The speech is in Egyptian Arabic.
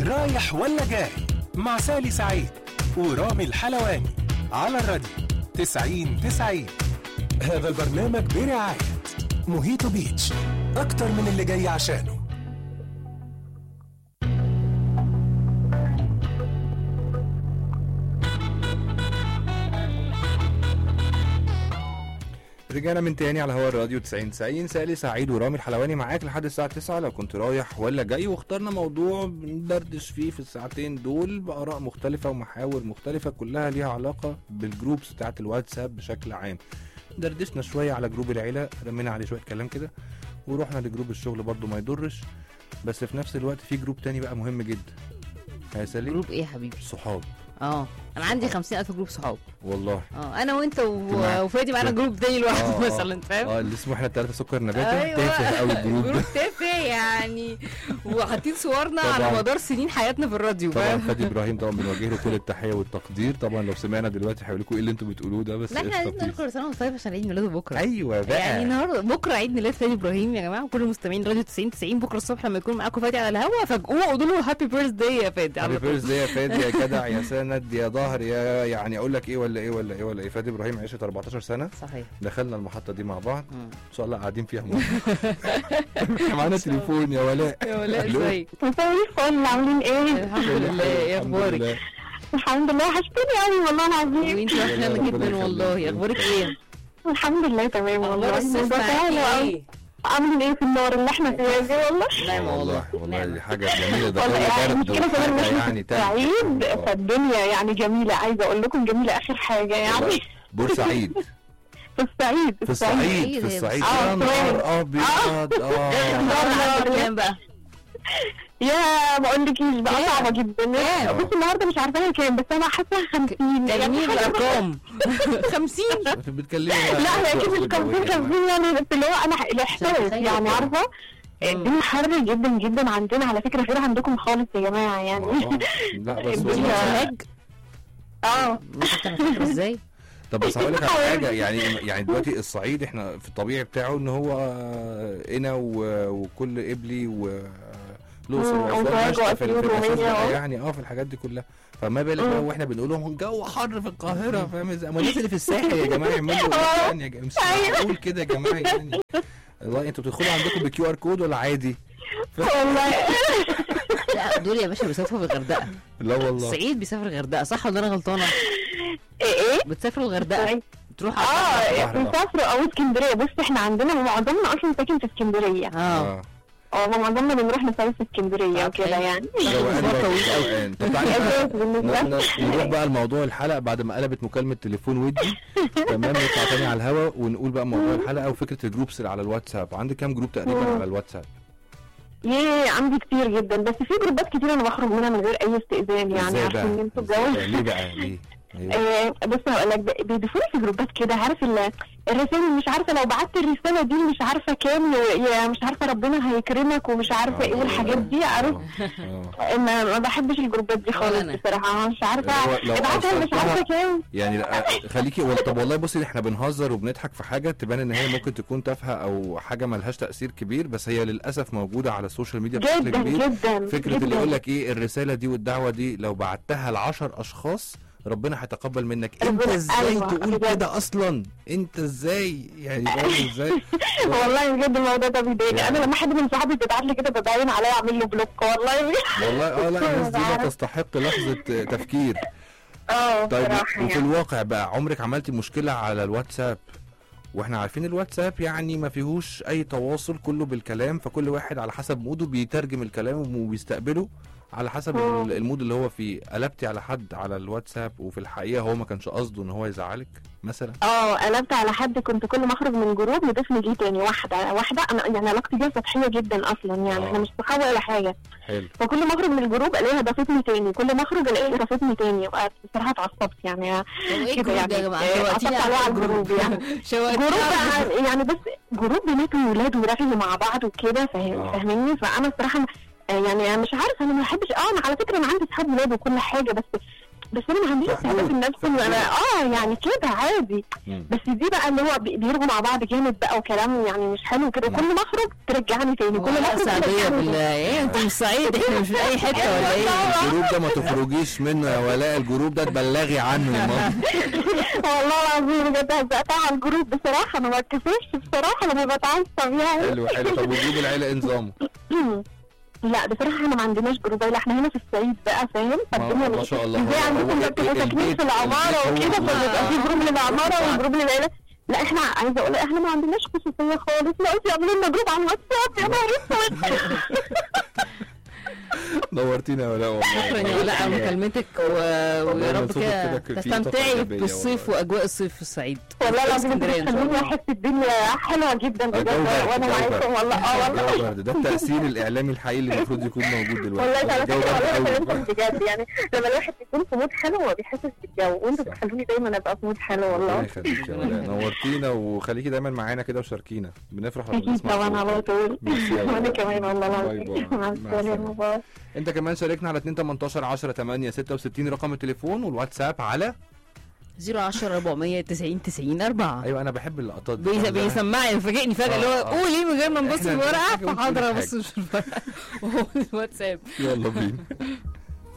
رايح ولا جاي مع سالي سعيد ورامي الحلواني على الراديو 90 90 هذا البرنامج برعاية موهيتو بيتش أكتر من اللي جاي عشانه رجعنا من تاني على هوا الراديو 90 90 سالي سعيد ورامي الحلواني معاك لحد الساعة 9 لو كنت رايح ولا جاي واخترنا موضوع بندردش فيه في الساعتين دول بآراء مختلفة ومحاور مختلفة كلها ليها علاقة بالجروبس بتاعت الواتساب بشكل عام دردشنا شوية على جروب العيلة رمينا عليه شوية كلام كده ورحنا لجروب الشغل برضو ما يضرش بس في نفس الوقت في جروب تاني بقى مهم جدا يا سالي جروب ايه يا حبيبي صحاب اه انا عندي 50000 جروب صحاب والله اه انا وانت و- اجتماع. وفادي معانا جروب تاني لوحده آه، آه. مثلا فاهم اه اللي اسمه احنا التلاتة سكر نباتي أيوة. تافه قوي الجروب ده جروب تافه يعني وحاطين صورنا طبعاً. على مدار سنين حياتنا في الراديو طبعا فاهم فادي ابراهيم طبعا بنوجه له كل التحيه والتقدير طبعا لو سمعنا دلوقتي هيقول لكم ايه اللي انتوا بتقولوه ده بس لا احنا قشطة عايزين نقول بليز. كل سنه وانت طيب عشان عيد ميلاده بكره ايوه بقى يعني النهارده بكره عيد ميلاد فادي ابراهيم يا جماعه وكل مستمعين راديو 90 90 بكره الصبح لما يكون معاكم فادي على الهوا فاجئوه قولوا له هابي بيرث داي يا فادي على هابي طول. بيرث يا فادي يا جدع يا سند يا ظهر يا يعني اقول لك ايه ولا ايه ولا ايه ولا ايه فادي ابراهيم عشت 14 سنه صحيح دخلنا المحطه دي مع بعض مم. ان شاء الله قاعدين فيها مع معانا تليفون يا ولاء يا ولاء ألو. ازيك مساء الفل عاملين ايه؟ الحمد لله ايه الحمد اخبارك لله. الحمد لله وحشتني قوي والله العظيم وانت وحشانا ربنا جدا يخليك. والله اخبارك ايه الحمد لله تمام والله اخبار الصيف الموضوع سهل معاكي قوي. ايه عاملين ايه في النار اللي احنا فيها دي والله نعمه والله والله نعمة. دي حاجه جميله ده والله جو يعني برد المشكله كمان وحاجة مش يعني في تلج. الصعيد آه. فالدنيا يعني جميله عايزه اقول لكم جميله اخر حاجه يعني بورسعيد في الصعيد في الصعيد في الصعيد آه، يا نهار ابيض اه النهارده عندك كام بقى يا ما اقولكيش بقى كام؟ صعبه جدا كام؟ بصي النهارده مش عارفه هي كام بس انا حاسه 50 تجميل حاجة الارقام 50 انت بتتكلمي لا هي اكيد مش 50 50 يعني بس اللي هو انا الاحساس تتخيل يعني طبعاً. عارفه الدنيا حر جدا جدا عندنا على فكره غير عندكم خالص يا جماعه يعني آه، لا بس الدنيا والله هناك اه انت انا فاكره ازاي طب بس هقول لك على حاجه يعني يعني دلوقتي الصعيد احنا في الطبيعي بتاعه ان هو قنا و- وكل قبلي والاقصر مم، واسوان وسوهاج ماشية في, في وأسيوط الاساس ومنيا بقى أهو. يعني اه في الحاجات دي كلها فما بالك بقى مم. واحنا بنقول لهم الجو حر في القاهره فاهم ازاي؟ ما الناس اللي في الساحل يا جماعه يعملوا ايه آه. يعني يا جماعه مش أيوة. معقول كده يا جماعه يعني والله انتوا بتدخلوا عندكم بكيو ار كود ولا عادي؟ والله لا دول يا باشا بيسافروا الغردقه لا والله الصعيد بيسافر الغردقه صح ولا انا غلطانه ايه ايه بتسافروا الغردقه تروح على اه بحر. بنسافروا او اسكندريه بص احنا عندنا معظمنا اصلا ساكن في اسكندريه اه اه معظمنا بنروح نصيف في اسكندريه طب وكده حلو. يعني روقان مشوار بقى، طويل قوي. روقان. طب تعالي بقى أساس بالنسبه ن- ن- نروح بقى لموضوع الحلقه بعد ما قلبت مكالمه تليفون ودي تمام نطلع تاني على الهوا ونقول بقى موضوع الحلقه وفكره الجروبس اللي على الواتساب عندك كام جروب تقريبا مم. على الواتساب ياه عندي كتير جدا بس في جروبات كتير انا بخرج منها من غير اي استئذان يعني ازاي عارفين ان بقى انتوا إزاي الجو بقى؟ ليه بقى ليه أيوة. آه، بص هقول لك ب- بيضيفوا لي في جروبات كده عارف ال- الرسائل مش عارفه لو بعت الرساله دي مش عارفه كام يا- يا مش عارفه ربنا هيكرمك ومش عارفه ايه آه. والحاجات دي عارف آه، آه. ما ما بحبش الجروبات دي خالص أنا. بصراحه مش عارفه هو لو ابعتها مش أرسلتها- عارفه كام يعني لا، خليكي وال- طب والله بصي احنا بنهزر وبنضحك في حاجه تبان ان هي ممكن تكون تافهه او حاجه ملهاش تاثير كبير بس هي للاسف موجوده على السوشيال ميديا بشكل جدا كبير جدا فكره اللي جداً. يقول لك ايه الرساله دي والدعوه دي لو بعتها ل 10 اشخاص ربنا هيتقبل منك انت ربنا- ازاي أيوة، تقول بجد. كده اصلا انت ازاي يعني فاهم ازاي والله بجد الموضوع ده بيضايقني يعني. انا لما حد من صحابي بيبعت لي كده ببين عليا اعمل له بلوك والله والله اه لا الناس دي لا بعرف. تستحق لحظه تفكير اه طيب بصراحه وفي يعني الواقع بقى عمرك عملتي مشكله على الواتساب واحنا عارفين الواتساب يعني ما فيهوش اي تواصل كله بالكلام فكل واحد على حسب موده بيترجم الكلام وبيستقبله على حسب مم. ال- المود اللي هو فيه قلبتي على حد على الواتساب وفي الحقيقه هو ما كانش قصده ان هو يزعلك مثلا اه قلبت على حد كنت كل ما اخرج من جروب يضيفني جه تاني واحده واحده انا يعني علاقتي بيها سطحيه جدا اصلا يعني آه. احنا مش صحاب ولا حاجه حلو فكل ما اخرج من الجروب الاقيها ضافتني تاني كل ما اخرج الاقيها ضافتني تاني وقعدت بصراحه اتعصبت يعني طب ايه كده الجروب ده يا يعني جماعه آه، شوقتيني عصبت عليه على على الجروب يعني شوقتيني جروب على الجروب. بقى يعني بس جروب بنات وولاد ورغي مع بعض وكده فاهم آه. فاهميني فانا الصراحه آه، يعني أنا مش عارفه انا ما بحبش اه انا على فكره انا عندي اصحاب ولاد وكل حاجه بس بس انا ما عنديش استعداد النفس ان انا اه يعني كده عادي مم. بس دي بقى اللي هو بي- بيرغوا مع بعض جامد بقى وكلام يعني مش حلو كده كل ما اخرج ترجعني تاني كل ما لا اخرج سعدية ترجعني بالله تاني. ايه انت مش سعيد احنا مش في اي حته ولا ايه الجروب ده ما تخرجيش منه يا ولاء الجروب ده تبلغي عنه يا ماما والله العظيم بجد هزقتها على الجروب بصراحه انا ما اتكسفش بصراحه لما بتعصب يعني حلو حلو طب وجروب العيله ايه نظامه؟ لا بصراحه احنا ما عندناش جروب لا احنا هنا في الصعيد بقى فاهم فالدنيا ما مش- شاء الله. زي هو- عندكم هو بتبقوا ال- ساكنين البيت- في العماره البيت هو- وكده فبيبقى في جروب للعماره آه. وجروب للعيله لا احنا عايزه اقول احنا ما عندناش خصوصيه خالص لا انتوا يعملوا لنا جروب على الواتساب يا نهار اسود نورتينا يا ولاء شكرا والله يا ولاء على مكالمتك و... ويا والله رب مبسوط كده كده في طاقة تستمتعي إيجابية بالصيف والله. واجواء الصيف في الصعيد والله العظيم انتوا اسكندرية إن شاء بتخلوني الله. احس الدنيا حلوه جدا بجد الجو برد، وانا الجو معاكم برد. والله اه والله الجو برد ده التأثير الإعلامي الحقيقي اللي المفروض يكون موجود دلوقتي والله على الجو فكره برد والله قوي. بكلمكم بجد يعني لما الواحد بيكون في مود حلو ما بيحسش بالجو وانتوا صح. بتخلوني دايما ابقى في مود حلو ربنا والله يخليك يا ولاء نورتينا وخليكي دايما معانا كده وشاركينا بنفرح لما اكيد بنسمع طبعا على صوتك. طول ميرسي يا وانا ولاء. كمان والله باي العظيم باي. مع مع السلامه السلامة. باي انت كمان شاركنا على 2 18 10 8 66 رقم التليفون والواتساب على 010 490 90 4 ايوه انا بحب اللقطات دي بيس- بيسمعني فاجئني فجاه اللي هو آه، آه. قول ايه من غير ما نبص إحنا في الورقه بنحكي ونقول فحاضر كل ابص في الورقه وهو الواتساب يلا بينا